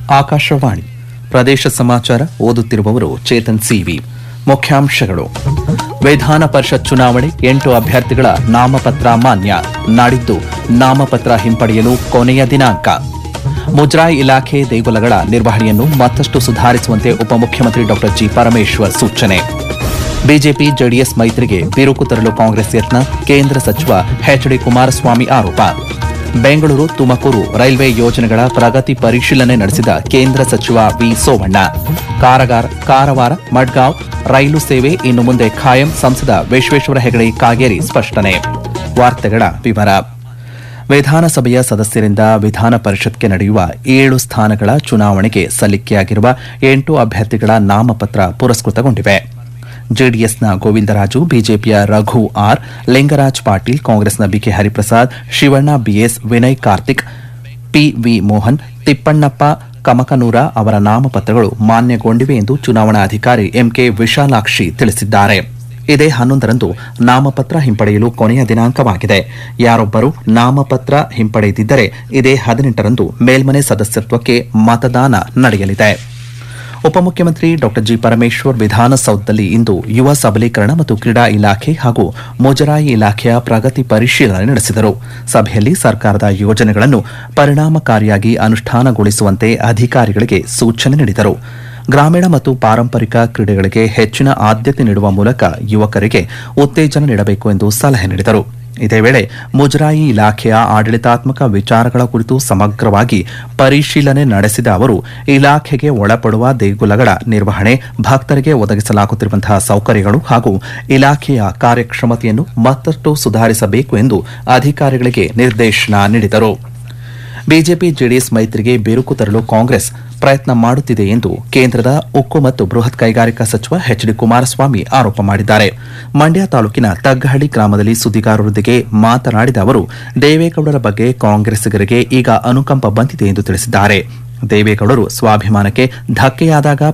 ಆಕಾಶವಾಣಿ ಪ್ರದೇಶ ಸಮಾಚಾರ ಓದುತ್ತಿರುವವರು ಚೇತನ್ ಸಿವಿ ಮುಖ್ಯಾಂಶಗಳು ವಿಧಾನ ಪರಿಷತ್ ಚುನಾವಣೆ ಎಂಟು ಅಭ್ಯರ್ಥಿಗಳ ನಾಮಪತ್ರ ಮಾನ್ಯ ನಾಡಿದ್ದು ನಾಮಪತ್ರ ಹಿಂಪಡೆಯಲು ಕೊನೆಯ ದಿನಾಂಕ ಮುಜರಾಯಿ ಇಲಾಖೆ ದೇಗುಲಗಳ ನಿರ್ವಹಣೆಯನ್ನು ಮತ್ತಷ್ಟು ಸುಧಾರಿಸುವಂತೆ ಉಪಮುಖ್ಯಮಂತ್ರಿ ಡಾ ಜಿ ಪರಮೇಶ್ವರ್ ಸೂಚನೆ ಬಿಜೆಪಿ ಜೆಡಿಎಸ್ ಮೈತ್ರಿಗೆ ಬಿರುಕು ತರಲು ಕಾಂಗ್ರೆಸ್ ಯತ್ನ ಕೇಂದ್ರ ಸಚಿವ ಎಚ್ ಡಿ ಕುಮಾರಸ್ವಾಮಿ ಆರೋಪ ಬೆಂಗಳೂರು ತುಮಕೂರು ರೈಲ್ವೆ ಯೋಜನೆಗಳ ಪ್ರಗತಿ ಪರಿಶೀಲನೆ ನಡೆಸಿದ ಕೇಂದ್ರ ಸಚಿವ ವಿ ಸೋಮಣ್ಣ ಕಾರಗಾರ ಕಾರವಾರ ಮಡ್ಗಾಂವ್ ರೈಲು ಸೇವೆ ಇನ್ನು ಮುಂದೆ ಖಾಯಂ ಸಂಸದ ವಿಶ್ವೇಶ್ವರ ಹೆಗಡೆ ಕಾಗೇರಿ ಸ್ಪಷ್ಟನೆ ವಾರ್ತೆಗಳ ವಿವರ ವಿಧಾನಸಭೆಯ ಸದಸ್ಯರಿಂದ ವಿಧಾನ ಪರಿಷತ್ಗೆ ನಡೆಯುವ ಏಳು ಸ್ಥಾನಗಳ ಚುನಾವಣೆಗೆ ಸಲ್ಲಿಕೆಯಾಗಿರುವ ಎಂಟು ಅಭ್ಯರ್ಥಿಗಳ ನಾಮಪತ್ರ ಪುರಸ್ಕೃತಗೊಂಡಿವೆ ಜೆಡಿಎಸ್ನ ಗೋವಿಂದರಾಜು ಬಿಜೆಪಿಯ ರಘು ಆರ್ ಲಿಂಗರಾಜ್ ಪಾಟೀಲ್ ಕಾಂಗ್ರೆಸ್ನ B K Hariprasad Shivanna B S Vinay Karthik P V Mohan Thippannappa Kamakanur ಅವರ ನಾಮಪತ್ರಗಳು ಮಾನ್ಯಗೊಂಡಿವೆ ಎಂದು ಚುನಾವಣಾಧಿಕಾರಿ ಎಂಕೆ ವಿಶಾಲಾಕ್ಷಿ ತಿಳಿಸಿದ್ದಾರೆ ಇದೇ ಹನ್ನೊಂದರಂದು ನಾಮಪತ್ರ ಹಿಂಪಡೆಯಲು ಕೊನೆಯ ದಿನಾಂಕವಾಗಿದೆ ಯಾರೊಬ್ಬರು ನಾಮಪತ್ರ ಹಿಂಪಡೆದಿದ್ದರೆ ಇದೇ ಹದಿನೆಂಟರಂದು ಮೇಲ್ಮನೆ ಸದಸ್ಯತ್ವಕ್ಕೆ ಮತದಾನ ನಡೆಯಲಿದೆ ಉಪಮುಖ್ಯಮಂತ್ರಿ ಡಾ ಜಿ ಪರಮೇಶ್ವರ್ ವಿಧಾನಸೌಧದಲ್ಲಿ ಇಂದು ಯುವ ಸಬಲೀಕರಣ ಮತ್ತು ಕ್ರೀಡಾ ಇಲಾಖೆ ಹಾಗೂ ಮುಜರಾಯಿ ಇಲಾಖೆಯ ಪ್ರಗತಿ ಪರಿಶೀಲನೆ ನಡೆಸಿದರು ಸಭೆಯಲ್ಲಿ ಸರ್ಕಾರದ ಯೋಜನೆಗಳನ್ನು ಪರಿಣಾಮಕಾರಿಯಾಗಿ ಅನುಷ್ಠಾನಗೊಳಿಸುವಂತೆ ಅಧಿಕಾರಿಗಳಿಗೆ ಸೂಚನೆ ನೀಡಿದರು ಗ್ರಾಮೀಣ ಮತ್ತು ಪಾರಂಪರಿಕ ಕ್ರೀಡೆಗಳಿಗೆ ಹೆಚ್ಚಿನ ಆದ್ಯತೆ ನೀಡುವ ಮೂಲಕ ಯುವಕರಿಗೆ ಉತ್ತೇಜನ ನೀಡಬೇಕು ಎಂದು ಸಲಹೆ ನೀಡಿದರು ಇದೇ ವೇಳೆ ಮುಜರಾಯಿ ಇಲಾಖೆಯ ಆಡಳಿತಾತ್ಮಕ ವಿಚಾರಗಳ ಕುರಿತು ಸಮಗ್ರವಾಗಿ ಪರಿಶೀಲನೆ ನಡೆಸಿದ ಅವರು ಇಲಾಖೆಗೆ ಒಳಪಡುವ ದೇಗುಲಗಳ ನಿರ್ವಹಣೆ ಭಕ್ತರಿಗೆ ಒದಗಿಸಲಾಗುತ್ತಿರುವಂತಹ ಸೌಕರ್ಯಗಳು ಹಾಗೂ ಇಲಾಖೆಯ ಕಾರ್ಯಕ್ಷಮತೆಯನ್ನು ಮತ್ತಷ್ಟು ಸುಧಾರಿಸಬೇಕು ಎಂದು ಅಧಿಕಾರಿಗಳಿಗೆ ನಿರ್ದೇಶನ ನೀಡಿದರು ಬಿಜೆಪಿ ಜೆಡಿಎಸ್ ಮೈತ್ರಿಗೆ ಬಿರುಕು ತರಲು ಕಾಂಗ್ರೆಸ್ ಪ್ರಯತ್ನ ಮಾಡುತ್ತಿದೆ ಎಂದು ಕೇಂದ್ರದ ಉಕ್ಕು ಮತ್ತು ಬೃಹತ್ ಕೈಗಾರಿಕಾ ಸಚಿವ ಎಚ್ ಡಿ ಕುಮಾರಸ್ವಾಮಿ ಆರೋಪ ಮಾಡಿದ್ದಾರೆ ಮಂಡ್ಯ ತಾಲೂಕಿನ ತಗ್ಗಹಳ್ಳಿ ಗ್ರಾಮದಲ್ಲಿ ಸುದ್ದಿಗಾರರೊಂದಿಗೆ ಮಾತನಾಡಿದ ಅವರು ದೇವೇಗೌಡರ ಬಗ್ಗೆ ಕಾಂಗ್ರೆಸ್ಸಿಗರಿಗೆ ಈಗ ಅನುಕಂಪ ಬಂದಿದೆ ಎಂದು ತಿಳಿಸಿದ್ದಾರೆ ದೇವೇಗೌಡರು ಸ್ವಾಭಿಮಾನಕ್ಕೆ ಧಕ್ಕೆಯಾದಾಗ